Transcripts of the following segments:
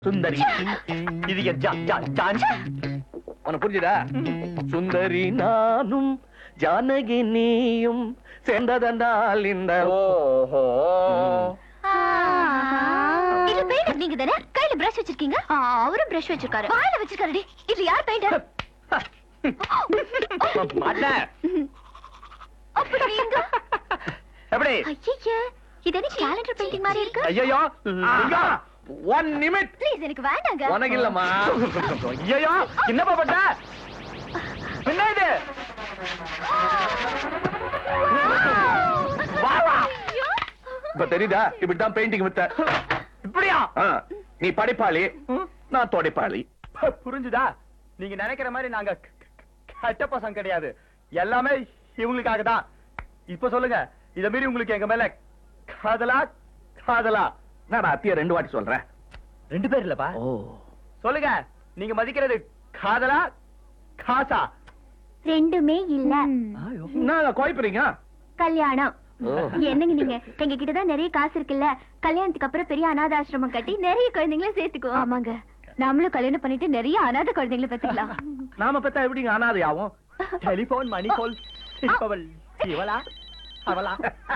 சுந்தரி இது என் ஜா- ஜா- ஜான் உனக்கு புரிஞ்சுதா சுந்தரி நானும் ஜானகி நீயும் சேர்ந்ததனால் இந்த ஓஹோ இது பெயிண்டர் நீங்க தானே கையில பிரஷ் வச்சிருக்கீங்க அவரும் பிரஷ் வச்சிருக்காரு வாயில வச்சிருக்காருடி இது யார் பெயிண்டர் மாட்டேன் அப்படிங்க எப்படி ஐயே இது என்ன கேலண்டர் பெயிண்டிங் மாதிரி இருக்கு ஐயோ ஒன் நிமிட் ப்ளீஸ் எனக்கு வேண்டாங்க உனக்கு இல்லம்மா ஐயோ என்னப்பா பட்ட என்ன இது வா, வா. ஐயோ. இப்ப தெரியுதா இப்படிதான் பெயிண்டிங் வித்த இப்படியா நீ படிப்பாளி நான் தொடைப்பாளி புரிஞ்சுதா நீங்க நினைக்கிற மாதிரி நாங்க க- க- கெட்ட பசங்க கிடையாது எல்லாமே இவங்களுக்காக தான் இப்ப சொல்லுங்க இத மீறி உங்களுக்கு எங்க மேல காதலா காதலா நான் அத்திய ரெண்டு வாட்டி சொல்றேன் ரெண்டு பேர் இல்லப்பா ஓ சொல்லுங்க நீங்க மதிக்கிறது காதலா காசா ரெண்டுமே இல்ல நான் குழப்பறீங்க கல்யாணம் ஓ. என்னங்க நீங்க எங்க கிட்ட தான் நிறைய காசு இருக்குல்ல கல்யாணத்துக்கு அப்புறம் பெரிய அனாதை ஆசிரமம் கட்டி நிறைய குழந்தைங்களை சேர்த்துக்கோ ஆமாங்க நாமளும் கல்யாணம் பண்ணிட்டு நிறைய அனாதை குழந்தைங்களை பெத்துக்கலாம் நாம பெத்தா எப்படிங்க அனாதை ஆகும் டெலிபோன் மணி கால் இப்பவள் இவளா அவளா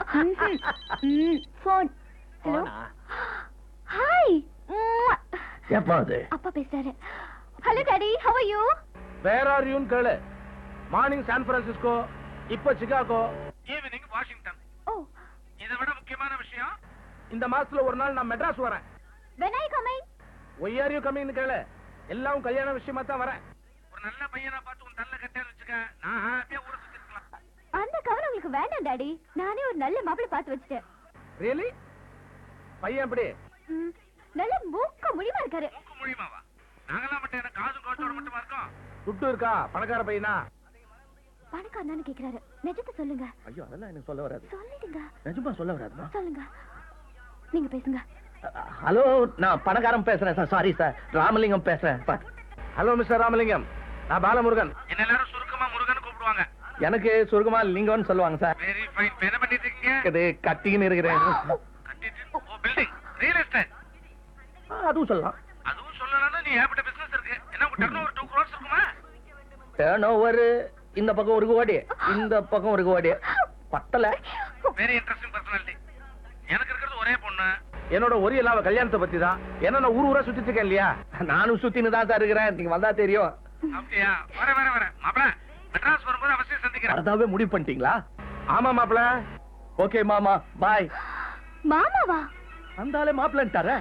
போன் ஹலோ ஹாய் எப்ப அது அப்பா பேசுறாரு hello daddy how are you where are யூன் கேளு மார்னிங் சான் பிரான்சிஸ்கோ இப்ப சிகாகோ ஈவினிங் வாஷிங்டன் ஓ இதை விட முக்கியமான விஷயம் இந்த மாசத்துல ஒரு நாள் நான் மெட்ராஸ் வரேன் when are you coming why are you coming கேளு எல்லாம் கல்யாண விஷயமா தான் வரேன் ஒரு நல்ல பையனா பார்த்து உன் தள்ள கட்டேன்னு வச்சுக்க நான் ஹாப்பியா ஊரை சுத்தி இருக்கலாம் அந்த கவலை உங்களுக்கு வேண்டாம் டாடி நானே ஒரு நல்ல மாப்பிள்ளை பார்த்து வச்சிட்டேன் ரியலி பையன் எப்படி ம், நல்ல மூக்க முடிவா இருக்காரு முடியுமாவா நாங்கெல்லாம் மட்டும் என்ன காசும் கோட்டோட மட்டுமா இருக்கோம் துட்டு இருக்கா பணக்கார பையனா பணக்காரனான்னு கேக்குறாரு நிஜத்தை சொல்லுங்க ஐயோ அதெல்லாம் எனக்கு சொல்ல வராது சொல்லிடுங்க நிஜமா சொல்ல வராதுமா சொல்லுங்க நீங்க பேசுங்க ஹலோ நான் பணக்காரன் பேசுறேன் சார் சாரி சார் ராமலிங்கம் பேசுறேன் ஹலோ மிஸ்டர் ராமலிங்கம் நான் பாலமுருகன் என்ன எல்லாரும் சுருக்கமா முருகன் கூப்பிடுவாங்க எனக்கு சுருக்கமா லிங்கம்னு சொல்லுவாங்க சார் வெரி ஃபைன் என்ன பண்ணிட்டு இருக்கீங்க இது கட்டின்னு இருக்கிறேன் கட்டிட்டு ஓ பில்டிங் ரியல் எஸ்டேட் ஆ, அதுவும் சொல்லலாம் அதுவும் சொல்லலாம்னா நீ ஏகப்பட்ட பிசினஸ் இருக்கு என்ன உங்க டர்ன் ஓவர் டூ க்ரோர்ஸ் இருக்குமா டேர்ன் ஓவர் இந்த பக்கம் ஒரு கோடி இந்த பக்கம் ஒரு கோடி பத்தல வெரி இன்ட்ரெஸ்டிங் பர்சனாலிட்டி எனக்கு இருக்கிறது ஒரே பொண்ணு என்னோட ஒரு இல்லாம கல்யாணத்தை பத்தி தான் என்ன நான் ஊர் ஊரா சுத்திட்டு இருக்கேன் இல்லையா நானும் சுத்தின்னு தான் சார் இருக்கிறேன் நீங்க வந்தா தெரியும் அப்படியா வர வர வர மாப்பிள மெட்ராஸ் வரும்போது அவசியம் சந்திக்கிறேன் வரதாவே முடிவு பண்ணிட்டீங்களா ஆமா மாப்பிள ஓகே மாமா பாய் மாமாவா அந்தாலே மாப்பிள்ளன்ட்டார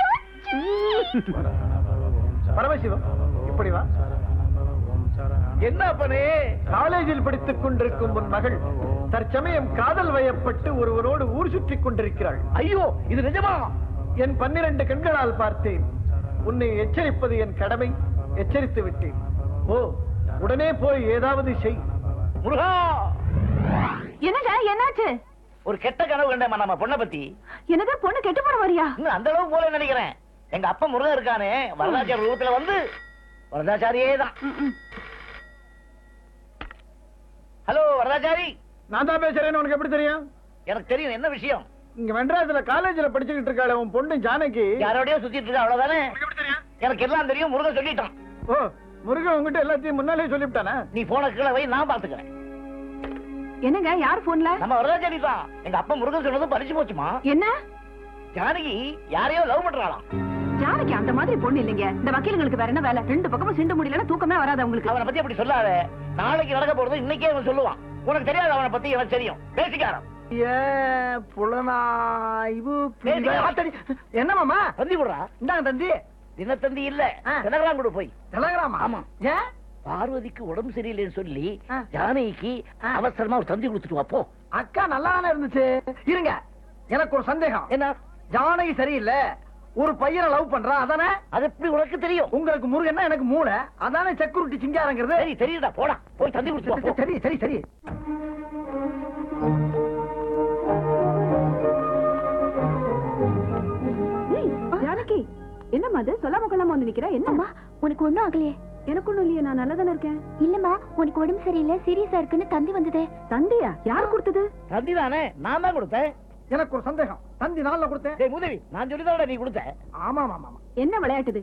பரமசிவம் இப்படி வா என்ன பண்ணே காலேஜில் படித்துக் கொண்டிருக்கும் உன் மகள் தற்சமயம் காதல் வயப்பட்டு ஒருவரோடு ஊர் சுற்றிக் கொண்டிருக்கிறாள் ஐயோ இது நிஜமா என் பன்னிரண்டு கண்களால் பார்த்தேன் உன்னை எச்சரிப்பது என் கடமை எச்சரித்து விட்டேன் ஓ உடனே போய் ஏதாவது செய் முருகா என்னங்க என்னாச்சு ஒரு கெட்ட கனவு கண்டேன் நம்ம பொண்ணை பத்தி என்னது பொண்ணு கெட்டு போன வரியா இன்னும் அந்த அளவுக்கு போல நினைக்கிறேன் எங்க அப்பா முருகன் இருக்கானே வரதாச்சாரி ரூபத்துல வந்து வரதாச்சாரியே தான் ஹலோ வரதாச்சாரி நான் தான் பேசுறேன்னு உனக்கு எப்படி தெரியும் எனக்கு தெரியும் என்ன விஷயம் இங்க மெட்ராஸ்ல காலேஜ்ல படிச்சுக்கிட்டு இருக்காளே உன் பொண்ணு ஜானகி யாரோடய சுத்திட்டு இருக்கா அவ்வளவுதானே எனக்கு எல்லாம் தெரியும் முருகன் சொல்லிட்டான் ஓ முருகன் உங்ககிட்ட எல்லாத்தையும் முன்னாலே சொல்லிவிட்டானே நீ போன கீழே வை நான் பாத்துக்கிறேன் என்னங்க யார் போன்ல நம்ம வரதாச்சாரி தான் எங்க அப்பா முருகன் சொன்னதும் பறிச்சு போச்சுமா என்ன ஜானகி யாரையோ லவ் பண்றாளாம் ஜானகி அந்த மாதிரி பொண்ணு இல்லைங்க இந்த வக்கீலுங்களுக்கு வேற என்ன வேலை ரெண்டு பக்கமும் சிண்டு முடியலன்னா தூக்கமே வராது உங்களுக்கு அவனை பத்தி அப்படி சொல்லாத நாளைக்கு நடக்க போறது இன்னைக்கே அவன் சொல்லுவான் உனக்கு தெரியாது அவனை பத்தி எனக்கு தெரியும் பேசிக்காரன் ஏ புலனாய்வு பேசிக்க. ஆத்தடி. என்ன மாமா தந்தி விடுறா இந்தாங்க தந்தி தினத்தந்தி இல்ல ஆ. தினகராம் கொடு போய் டெலகிராமா ஆமா. ஏன் பார்வதிக்கு உடம்பு சரியில்லைன்னு சொல்லி ஆ. ஜானகிக்கு ஆ. அவசரமா ஒரு தந்தி கொடுத்துட்டு வா போ அக்கா நல்லா தானே இருந்துச்சு இருங்க எனக்கு ஒரு சந்தேகம் என்ன ஜானகி சரியில்லை ஒரு பையனை லவ் பண்றா அதானே அது எப்படி உனக்கு தெரியும் உங்களுக்கு முருகன்னா எனக்கு மூளை அதானே செக்யூரிட்டி சிங்காரங்கிறது சரி தெரியுதா போடா போய் தந்தி கொடுத்து வா போ. சரி சரி சரி ஜானகி என்னம்மா அது சொல்லாம கொள்ளாம வந்து நிக்கிற அம்மா உனக்கு ஒண்ணும் ஆகலையே எனக்கு ஒண்ணும் இல்லையே நான் நல்லா தானே இருக்கேன் இல்லம்மா உனக்கு உடம்பு சரியில்லை சீரியஸா இருக்குன்னு தந்தி வந்ததே தந்தையா யார் கொடுத்தது தந்தி தானே நான் தான் கொடுத்தேன் எனக்கு ஒரு சந்தேகம் தந்தி நாள்ல கொடுத்தேன் டேய் மூதேவி நான் சொல்லி நீ கொடுத்த ஆமா ஆமா ஆமா என்ன விளையாட்டுது